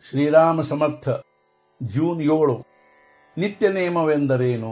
ಶ್ರೀರಾಮ ಸಮರ್ಥ June ಏಳು ನಿತ್ಯ ನಿಯಮವೆಂದರೇನು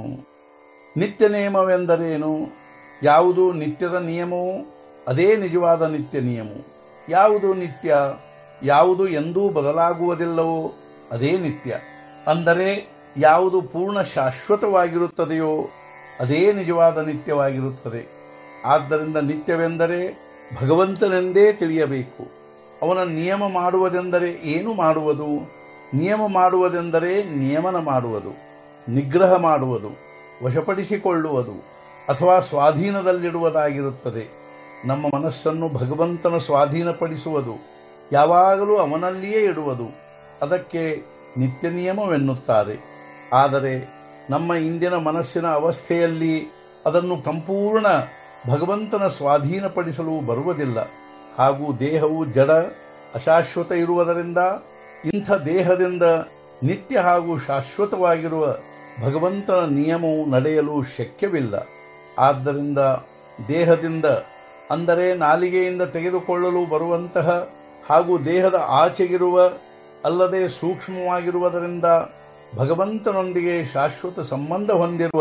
ನಿತ್ಯ ನಿಯಮವೆಂದರೇನು ಯಾವುದು ನಿತ್ಯದ ನಿಯಮವು ಅದೇ ನಿಜವಾದ ನಿತ್ಯ ನಿಯಮವು ಯಾವುದು ನಿತ್ಯ ಯಾವುದು ಎಂದೂ ಬದಲಾಗುವುದಿಲ್ಲವೋ ಅದೇ ನಿತ್ಯ ಅಂದರೆ ಯಾವುದು ಪೂರ್ಣ ಶಾಶ್ವತವಾಗಿರುತ್ತದೆಯೋ ಅದೇ ನಿಜವಾದ ನಿತ್ಯವಾಗಿರುತ್ತದೆ ಆದ್ದರಿಂದ ನಿತ್ಯವೆಂದರೆ ಭಗವಂತನೆಂದೇ ತಿಳಿಯಬೇಕು ಅವನ ನಿಯಮ ಮಾಡುವುದೆಂದರೆ ಏನು ಮಾಡುವುದು ನಿಯಮ ಮಾಡುವುದೆಂದರೆ ನಿಯಮನ ಮಾಡುವುದು ನಿಗ್ರಹ ಮಾಡುವುದು ವಶಪಡಿಸಿಕೊಳ್ಳುವುದು ಅಥವಾ ಸ್ವಾಧೀನದಲ್ಲಿಡುವುದಾಗಿರುತ್ತದೆ ನಮ್ಮ ಮನಸ್ಸನ್ನು ಭಗವಂತನ ಸ್ವಾಧೀನಪಡಿಸುವುದು ಯಾವಾಗಲೂ ಅವನಲ್ಲಿಯೇ ಇಡುವುದು ಅದಕ್ಕೆ ನಿತ್ಯ ನಿಯಮವೆನ್ನುತ್ತಾರೆ ಆದರೆ ನಮ್ಮ ಇಂದಿನ ಮನಸ್ಸಿನ ಅವಸ್ಥೆಯಲ್ಲಿ ಅದನ್ನು ಸಂಪೂರ್ಣ ಭಗವಂತನ ಸ್ವಾಧೀನಪಡಿಸಲು ಬರುವುದಿಲ್ಲ ಹಾಗೂ ದೇಹವು ಜಡ ಅಶಾಶ್ವತ ಇರುವುದರಿಂದ ಇಂಥ ದೇಹದಿಂದ ನಿತ್ಯ ಹಾಗೂ ಶಾಶ್ವತವಾಗಿರುವ ಭಗವಂತನ ನಿಯಮವು ನಡೆಯಲು ಶಕ್ಯವಿಲ್ಲ ಆದ್ದರಿಂದ ದೇಹದಿಂದ ಅಂದರೆ ನಾಲಿಗೆಯಿಂದ ತೆಗೆದುಕೊಳ್ಳಲು ಬರುವಂತಹ ಹಾಗೂ ದೇಹದ ಆಚೆಗಿರುವ ಅಲ್ಲದೆ ಸೂಕ್ಷ್ಮವಾಗಿರುವುದರಿಂದ ಭಗವಂತನೊಂದಿಗೆ ಶಾಶ್ವತ ಸಂಬಂಧ ಹೊಂದಿರುವ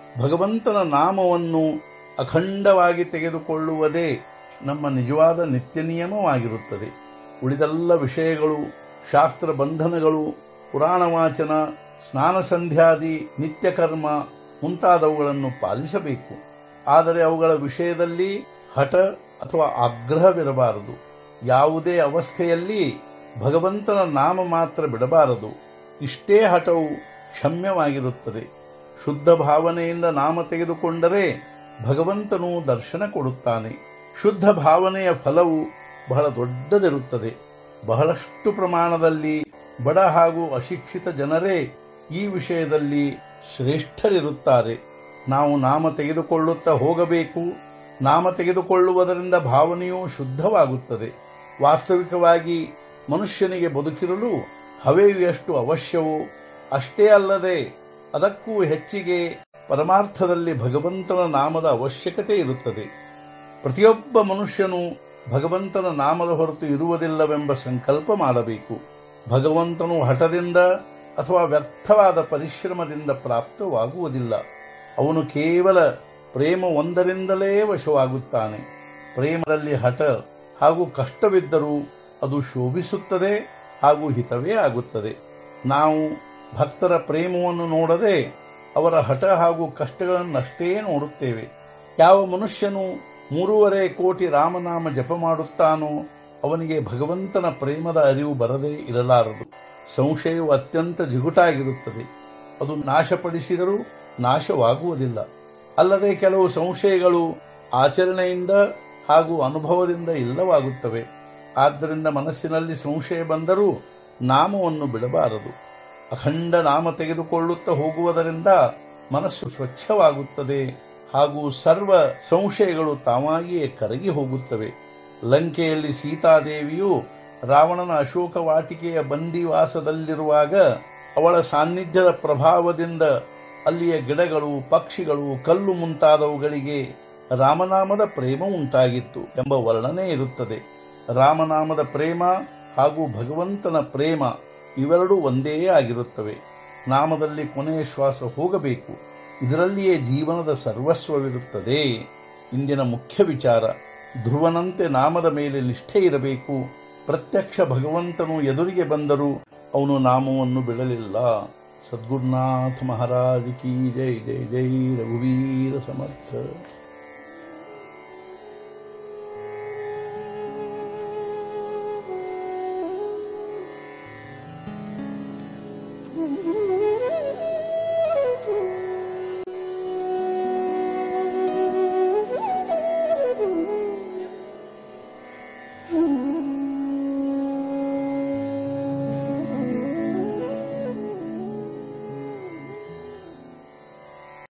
ಭಗವಂತನ ನಾಮವನ್ನು ಅಖಂಡವಾಗಿ ತೆಗೆದುಕೊಳ್ಳುವುದೇ ನಮ್ಮ ನಿಜವಾದ ನಿತ್ಯ ನಿಯಮವಾಗಿರುತ್ತದೆ ಉಳಿದೆಲ್ಲ ವಿಷಯಗಳು ಶಾಸ್ತ್ರ ಬಂಧನಗಳು ಪುರಾಣ ವಾಚನ ಸ್ನಾನ ಸಂಧ್ಯಾದಿ ನಿತ್ಯ ಕರ್ಮ ಮುಂತಾದವುಗಳನ್ನು ಪಾಲಿಸಬೇಕು ಆದರೆ ಅವುಗಳ ವಿಷಯದಲ್ಲಿ ಹಠ ಅಥವಾ ಆಗ್ರಹವಿರಬಾರದು ಯಾವುದೇ ಅವಸ್ಥೆಯಲ್ಲಿ ಭಗವಂತನ ನಾಮ ಮಾತ್ರ ಬಿಡಬಾರದು ಇಷ್ಟೇ ಹಠವು ಕ್ಷಮ್ಯವಾಗಿರುತ್ತದೆ ಶುದ್ಧ ಭಾವನೆಯಿಂದ ನಾಮ ತೆಗೆದುಕೊಂಡರೆ ಭಗವಂತನು ದರ್ಶನ ಕೊಡುತ್ತಾನೆ ಶುದ್ಧ ಭಾವನೆಯ ಫಲವು ಬಹಳ ದೊಡ್ಡದಿರುತ್ತದೆ ಬಹಳಷ್ಟು ಪ್ರಮಾಣದಲ್ಲಿ ಬಡ ಹಾಗೂ ಅಶಿಕ್ಷಿತ ಜನರೇ ಈ ವಿಷಯದಲ್ಲಿ ಶ್ರೇಷ್ಠರಿರುತ್ತಾರೆ ನಾವು ನಾಮ ತೆಗೆದುಕೊಳ್ಳುತ್ತಾ ಹೋಗಬೇಕು ನಾಮ ತೆಗೆದುಕೊಳ್ಳುವುದರಿಂದ ಭಾವನೆಯು ಶುದ್ಧವಾಗುತ್ತದೆ ವಾಸ್ತವಿಕವಾಗಿ ಮನುಷ್ಯನಿಗೆ ಬದುಕಿರಲು ಹವೆಯು ಎಷ್ಟು ಅವಶ್ಯವೋ ಅಷ್ಟೇ ಅಲ್ಲದೆ ಅದಕ್ಕೂ ಹೆಚ್ಚಿಗೆ ಪರಮಾರ್ಥದಲ್ಲಿ ಭಗವಂತನ ನಾಮದ ಅವಶ್ಯಕತೆ ಇರುತ್ತದೆ ಪ್ರತಿಯೊಬ್ಬ ಮನುಷ್ಯನು ಭಗವಂತನ ನಾಮದ ಹೊರತು ಇರುವುದಿಲ್ಲವೆಂಬ ಸಂಕಲ್ಪ ಮಾಡಬೇಕು ಭಗವಂತನು ಹಠದಿಂದ ಅಥವಾ ವ್ಯರ್ಥವಾದ ಪರಿಶ್ರಮದಿಂದ ಪ್ರಾಪ್ತವಾಗುವುದಿಲ್ಲ ಅವನು ಕೇವಲ ಪ್ರೇಮ ಒಂದರಿಂದಲೇ ವಶವಾಗುತ್ತಾನೆ ಪ್ರೇಮದಲ್ಲಿ ಹಠ ಹಾಗೂ ಕಷ್ಟವಿದ್ದರೂ ಅದು ಶೋಭಿಸುತ್ತದೆ ಹಾಗೂ ಹಿತವೇ ಆಗುತ್ತದೆ ನಾವು ಭಕ್ತರ ಪ್ರೇಮವನ್ನು ನೋಡದೆ ಅವರ ಹಠ ಹಾಗೂ ಕಷ್ಟಗಳನ್ನಷ್ಟೇ ನೋಡುತ್ತೇವೆ ಯಾವ ಮನುಷ್ಯನು ಮೂರುವರೆ ಕೋಟಿ ರಾಮನಾಮ ಜಪ ಮಾಡುತ್ತಾನೋ ಅವನಿಗೆ ಭಗವಂತನ ಪ್ರೇಮದ ಅರಿವು ಬರದೇ ಇರಲಾರದು ಸಂಶಯವು ಅತ್ಯಂತ ಜಿಗುಟಾಗಿರುತ್ತದೆ ಅದು ನಾಶಪಡಿಸಿದರೂ ನಾಶವಾಗುವುದಿಲ್ಲ ಅಲ್ಲದೆ ಕೆಲವು ಸಂಶಯಗಳು ಆಚರಣೆಯಿಂದ ಹಾಗೂ ಅನುಭವದಿಂದ ಇಲ್ಲವಾಗುತ್ತವೆ ಆದ್ದರಿಂದ ಮನಸ್ಸಿನಲ್ಲಿ ಸಂಶಯ ಬಂದರೂ ನಾಮವನ್ನು ಬಿಡಬಾರದು ಅಖಂಡ ನಾಮ ತೆಗೆದುಕೊಳ್ಳುತ್ತಾ ಹೋಗುವುದರಿಂದ ಮನಸ್ಸು ಸ್ವಚ್ಛವಾಗುತ್ತದೆ ಹಾಗೂ ಸರ್ವ ಸಂಶಯಗಳು ತಾವಾಗಿಯೇ ಕರಗಿ ಹೋಗುತ್ತವೆ ಲಂಕೆಯಲ್ಲಿ ಸೀತಾದೇವಿಯು ರಾವಣನ ಅಶೋಕ ವಾಟಿಕೆಯ ಬಂದಿವಾಸದಲ್ಲಿರುವಾಗ ಅವಳ ಸಾನ್ನಿಧ್ಯದ ಪ್ರಭಾವದಿಂದ ಅಲ್ಲಿಯ ಗಿಡಗಳು ಪಕ್ಷಿಗಳು ಕಲ್ಲು ಮುಂತಾದವುಗಳಿಗೆ ರಾಮನಾಮದ ಪ್ರೇಮ ಉಂಟಾಗಿತ್ತು ಎಂಬ ವರ್ಣನೆ ಇರುತ್ತದೆ ರಾಮನಾಮದ ಪ್ರೇಮ ಹಾಗೂ ಭಗವಂತನ ಪ್ರೇಮ ಇವೆರಡೂ ಒಂದೇ ಆಗಿರುತ್ತವೆ ನಾಮದಲ್ಲಿ ಕೊನೆಯ ಶ್ವಾಸ ಹೋಗಬೇಕು ಇದರಲ್ಲಿಯೇ ಜೀವನದ ಸರ್ವಸ್ವವಿರುತ್ತದೆ ಇಂದಿನ ಮುಖ್ಯ ವಿಚಾರ ಧ್ರುವನಂತೆ ನಾಮದ ಮೇಲೆ ನಿಷ್ಠೆ ಇರಬೇಕು ಪ್ರತ್ಯಕ್ಷ ಭಗವಂತನು ಎದುರಿಗೆ ಬಂದರೂ ಅವನು ನಾಮವನ್ನು ಬಿಡಲಿಲ್ಲ ಸದ್ಗುರುನಾಥ ಮಹಾರಾಜ್ ಕಿ ಜೈ ಜೈ ಜೈ ರಘುವೀರ ಸಮರ್ಥ